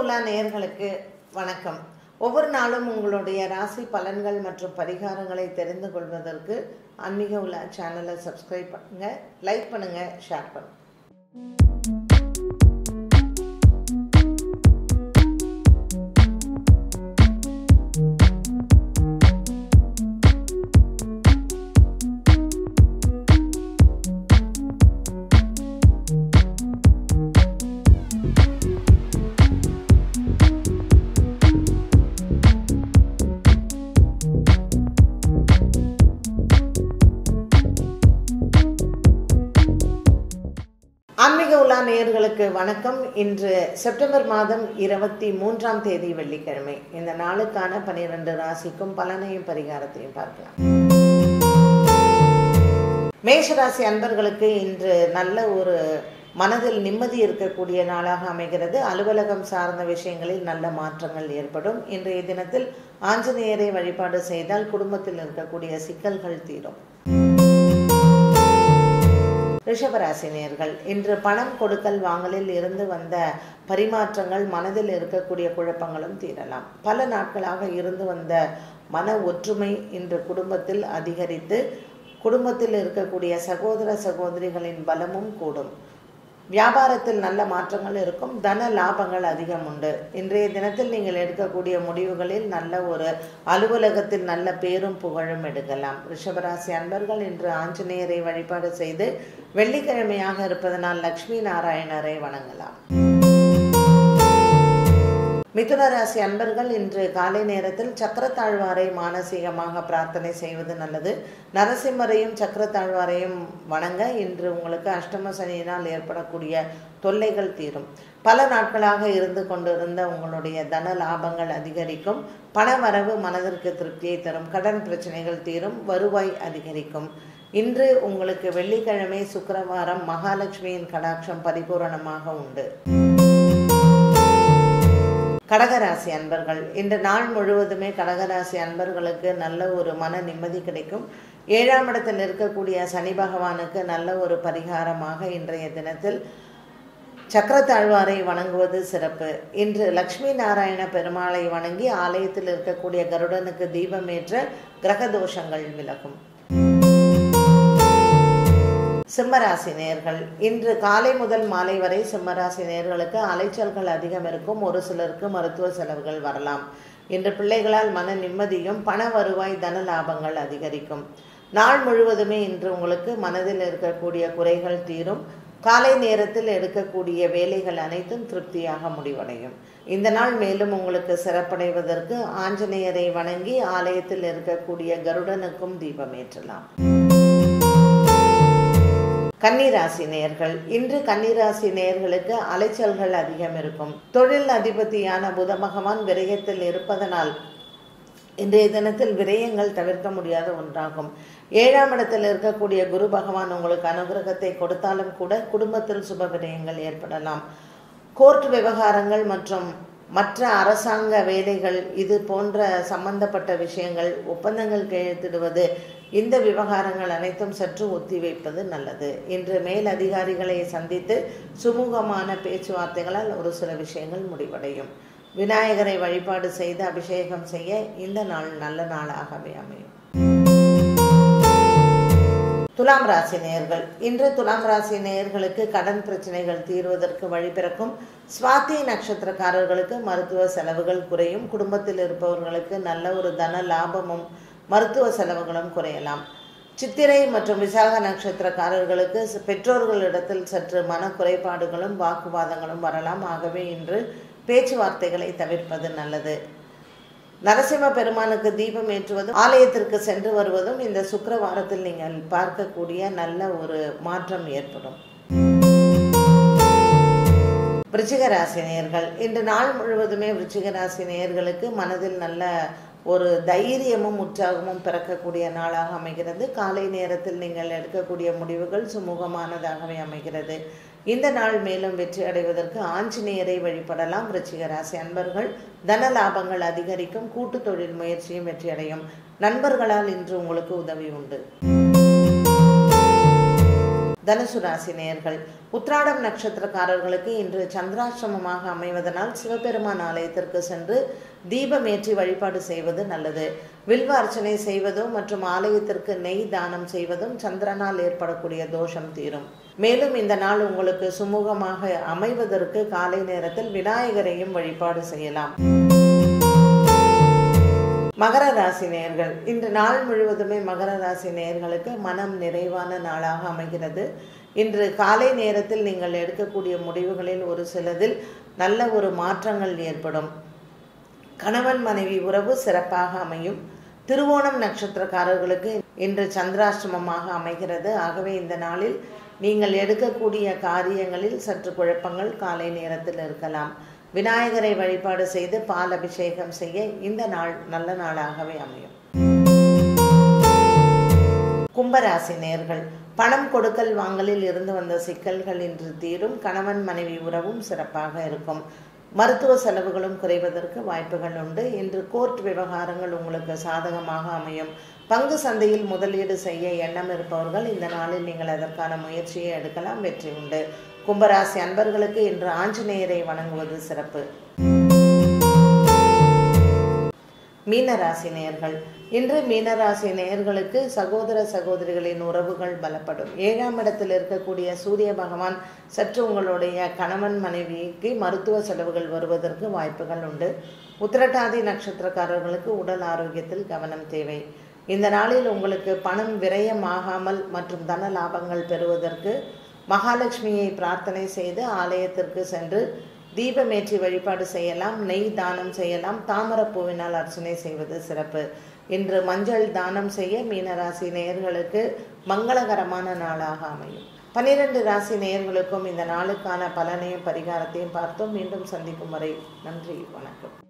உலா நேயர்களுக்கு வணக்கம் ஒவ்வொரு நாளும் உங்களுடைய ராசி பலன்கள் மற்றும் பரிகாரங்களை தெரிந்து கொள்வதற்கு ஆன்மீக உலா சேனலை சப்ஸ்கிரைப் பண்ணுங்க லைக் பண்ணுங்க ஷேர் பண்ணுங்க ஆன்மீக உலா நேயர்களுக்கு வணக்கம் இன்று செப்டம்பர் மாதம் இருபத்தி மூன்றாம் தேதி வெள்ளிக்கிழமை இந்த நாளுக்கான பனிரெண்டு ராசிக்கும் பலனையும் பரிகாரத்தையும் பார்க்கலாம் மேஷராசி அன்பர்களுக்கு இன்று நல்ல ஒரு மனதில் நிம்மதி இருக்கக்கூடிய நாளாக அமைகிறது அலுவலகம் சார்ந்த விஷயங்களில் நல்ல மாற்றங்கள் ஏற்படும் இன்றைய தினத்தில் ஆஞ்சநேயரை வழிபாடு செய்தால் குடும்பத்தில் இருக்கக்கூடிய சிக்கல்கள் தீரும் ரிஷபராசினியர்கள் இன்று பணம் கொடுக்கல் வாங்கலில் இருந்து வந்த பரிமாற்றங்கள் மனதில் இருக்கக்கூடிய குழப்பங்களும் தீரலாம் பல நாட்களாக இருந்து வந்த மன ஒற்றுமை இன்று குடும்பத்தில் அதிகரித்து குடும்பத்தில் இருக்கக்கூடிய சகோதர சகோதரிகளின் பலமும் கூடும் வியாபாரத்தில் நல்ல மாற்றங்கள் இருக்கும் தன லாபங்கள் அதிகம் உண்டு இன்றைய தினத்தில் நீங்கள் எடுக்கக்கூடிய முடிவுகளில் நல்ல ஒரு அலுவலகத்தில் நல்ல பேரும் புகழும் எடுக்கலாம் ரிஷபராசி அன்பர்கள் இன்று ஆஞ்சநேயரை வழிபாடு செய்து வெள்ளிக்கிழமையாக இருப்பதனால் லக்ஷ்மி நாராயணரை வணங்கலாம் மிதுன ராசி அன்பர்கள் இன்று காலை நேரத்தில் சக்கரத்தாழ்வாரை மானசீகமாக பிரார்த்தனை செய்வது நல்லது நரசிம்மரையும் சக்கரத்தாழ்வாரையும் வணங்க இன்று உங்களுக்கு அஷ்டம சனியினால் ஏற்படக்கூடிய தொல்லைகள் தீரும் பல நாட்களாக இருந்து கொண்டிருந்த உங்களுடைய தன லாபங்கள் அதிகரிக்கும் பண வரவு மனதிற்கு திருப்தியை தரும் கடன் பிரச்சனைகள் தீரும் வருவாய் அதிகரிக்கும் இன்று உங்களுக்கு வெள்ளிக்கிழமை சுக்கரவாரம் மகாலட்சுமியின் கடாட்சம் பரிபூரணமாக உண்டு கடகராசி அன்பர்கள் இந்த நாள் முழுவதுமே கடகராசி அன்பர்களுக்கு நல்ல ஒரு மன நிம்மதி கிடைக்கும் ஏழாம் இடத்தில் இருக்கக்கூடிய சனி பகவானுக்கு நல்ல ஒரு பரிகாரமாக இன்றைய தினத்தில் சக்கரத்தாழ்வாரை வணங்குவது சிறப்பு இன்று லக்ஷ்மி நாராயண பெருமாளை வணங்கி ஆலயத்தில் இருக்கக்கூடிய கருடனுக்கு தீபமேற்ற கிரக தோஷங்கள் விலகும் சிம்மராசி நேர்கள் இன்று காலை முதல் மாலை வரை சிம்மராசி நேர்களுக்கு அலைச்சல்கள் அதிகம் இருக்கும் ஒரு சிலருக்கு மருத்துவ செலவுகள் வரலாம் இன்று பிள்ளைகளால் மன நிம்மதியும் பண வருவாய் தன லாபங்கள் அதிகரிக்கும் நாள் முழுவதுமே இன்று உங்களுக்கு மனதில் இருக்கக்கூடிய குறைகள் தீரும் காலை நேரத்தில் எடுக்கக்கூடிய வேலைகள் அனைத்தும் திருப்தியாக முடிவடையும் இந்த நாள் மேலும் உங்களுக்கு சிறப்படைவதற்கு ஆஞ்சநேயரை வணங்கி ஆலயத்தில் இருக்கக்கூடிய கருடனுக்கும் தீபமேற்றலாம் கன்னிராசி நேர்கள் இன்று கன்னிராசி நேர்களுக்கு அலைச்சல்கள் அதிகம் இருக்கும் தொழில் அதிபதியான புத பகவான் விரயத்தில் இருப்பதனால் இன்றைய தினத்தில் விரயங்கள் தவிர்க்க முடியாத ஒன்றாகும் ஏழாம் இடத்தில் இருக்கக்கூடிய குரு பகவான் உங்களுக்கு அனுகிரகத்தை கொடுத்தாலும் கூட குடும்பத்தில் சுப விரயங்கள் ஏற்படலாம் கோர்ட் விவகாரங்கள் மற்றும் மற்ற அரசாங்க வேலைகள் இது போன்ற சம்பந்தப்பட்ட விஷயங்கள் ஒப்பந்தங்கள் கையெழுத்திடுவது இந்த விவகாரங்கள் அனைத்தும் சற்று ஒத்திவைப்பது நல்லது இன்று மேல் அதிகாரிகளை சந்தித்து சுமூகமான பேச்சுவார்த்தைகளால் ஒரு சில விஷயங்கள் முடிவடையும் விநாயகரை வழிபாடு செய்து அபிஷேகம் செய்ய இந்த நாள் நல்ல நாளாகவே அமையும் துலாம் ராசி நேயர்கள் இன்று துலாம் ராசி நேயர்களுக்கு கடன் பிரச்சனைகள் தீர்வதற்கு வழிபிறக்கும் சுவாதி நட்சத்திரக்காரர்களுக்கு மருத்துவ செலவுகள் குறையும் குடும்பத்தில் இருப்பவர்களுக்கு நல்ல ஒரு தன லாபமும் மருத்துவ செலவுகளும் குறையலாம் சித்திரை மற்றும் விசாக நட்சத்திரக்காரர்களுக்கு பெற்றோர்களிடத்தில் சற்று மன குறைபாடுகளும் வாக்குவாதங்களும் வரலாம் ஆகவே இன்று பேச்சுவார்த்தைகளை தவிர்ப்பது நல்லது நரசிம்ம பெருமானுக்கு தீபம் ஏற்றுவதும் ஆலயத்திற்கு சென்று வருவதும் இந்த சுக்கரவாரத்தில் நீங்கள் பார்க்கக்கூடிய நல்ல ஒரு மாற்றம் ஏற்படும் விருச்சிக ராசி நேயர்கள் இன்று நாள் முழுவதுமே விருச்சிக ராசி நேயர்களுக்கு மனதில் நல்ல ஒரு தைரியமும் உற்சாகமும் பிறக்கக்கூடிய நாளாக அமைகிறது காலை நேரத்தில் நீங்கள் எடுக்கக்கூடிய முடிவுகள் சுமூகமானதாகவே அமைகிறது இந்த நாள் மேலும் வெற்றி அடைவதற்கு ஆஞ்சநேயரை வழிபடலாம் விருச்சிக ராசி அன்பர்கள் தன லாபங்கள் அதிகரிக்கும் கூட்டு தொழில் முயற்சியும் வெற்றியடையும் நண்பர்களால் இன்று உங்களுக்கு உதவி உண்டு தனுசு ராசி நேயர்கள் உத்ராடம் நட்சத்திரக்காரர்களுக்கு இன்று சந்திராசிரமமாக அமைவதனால் சிவபெருமான் ஆலயத்திற்கு சென்று தீபமேற்றி வழிபாடு செய்வது நல்லது வில்வ அர்ச்சனை செய்வதோ மற்றும் ஆலயத்திற்கு நெய் தானம் செய்வதும் சந்திரனால் ஏற்படக்கூடிய தோஷம் தீரும் மேலும் இந்த நாள் உங்களுக்கு சுமூகமாக அமைவதற்கு காலை நேரத்தில் விநாயகரையும் வழிபாடு செய்யலாம் மகர ராசி நேயர்கள் இன்று நாள் முழுவதுமே மகர ராசி நேயர்களுக்கு மனம் நிறைவான நாளாக அமைகிறது இன்று காலை நேரத்தில் நீங்கள் எடுக்கக்கூடிய முடிவுகளில் ஒரு சிலதில் நல்ல ஒரு மாற்றங்கள் ஏற்படும் கணவன் மனைவி உறவு சிறப்பாக அமையும் திருவோணம் நட்சத்திரக்காரர்களுக்கு இன்று சந்திராஷ்டமமாக அமைகிறது ஆகவே இந்த நாளில் நீங்கள் எடுக்கக்கூடிய காரியங்களில் சற்று குழப்பங்கள் காலை நேரத்தில் இருக்கலாம் விநாயகரை வழிபாடு செய்து பால் அபிஷேகம் செய்ய இந்த நாள் நல்ல நாளாகவே அமையும் கும்பராசி நேர்கள் பணம் கொடுக்கல் வாங்கலில் இருந்து வந்த சிக்கல்கள் இன்று தீரும் கணவன் மனைவி உறவும் சிறப்பாக இருக்கும் மருத்துவ செலவுகளும் குறைவதற்கு வாய்ப்புகள் உண்டு இன்று கோர்ட் விவகாரங்கள் உங்களுக்கு சாதகமாக அமையும் பங்கு சந்தையில் முதலீடு செய்ய எண்ணம் இருப்பவர்கள் இந்த நாளில் நீங்கள் அதற்கான முயற்சியை எடுக்கலாம் வெற்றி உண்டு கும்பராசி அன்பர்களுக்கு இன்று ஆஞ்சநேயரை வணங்குவது சிறப்பு மீனராசி நேயர்கள் இன்று மீனராசி நேயர்களுக்கு சகோதர சகோதரிகளின் உறவுகள் பலப்படும் ஏழாம் இடத்தில் இருக்கக்கூடிய சூரிய பகவான் சற்று உங்களுடைய கணவன் மனைவிக்கு மருத்துவ செலவுகள் வருவதற்கு வாய்ப்புகள் உண்டு உத்திரட்டாதி நட்சத்திரக்காரர்களுக்கு உடல் ஆரோக்கியத்தில் கவனம் தேவை இந்த நாளில் உங்களுக்கு பணம் விரயமாகாமல் மற்றும் தன லாபங்கள் பெறுவதற்கு மகாலட்சுமியை பிரார்த்தனை செய்து ஆலயத்திற்கு சென்று தீபமேற்றி வழிபாடு செய்யலாம் நெய் தானம் செய்யலாம் தாமரப்பூவினால் அர்ச்சனை செய்வது சிறப்பு இன்று மஞ்சள் தானம் செய்ய மீனராசி நேயர்களுக்கு மங்களகரமான நாளாக அமையும் பனிரெண்டு ராசி நேயர்களுக்கும் இந்த நாளுக்கான பலனையும் பரிகாரத்தையும் பார்த்தோம் மீண்டும் சந்திக்கும் வரை நன்றி வணக்கம்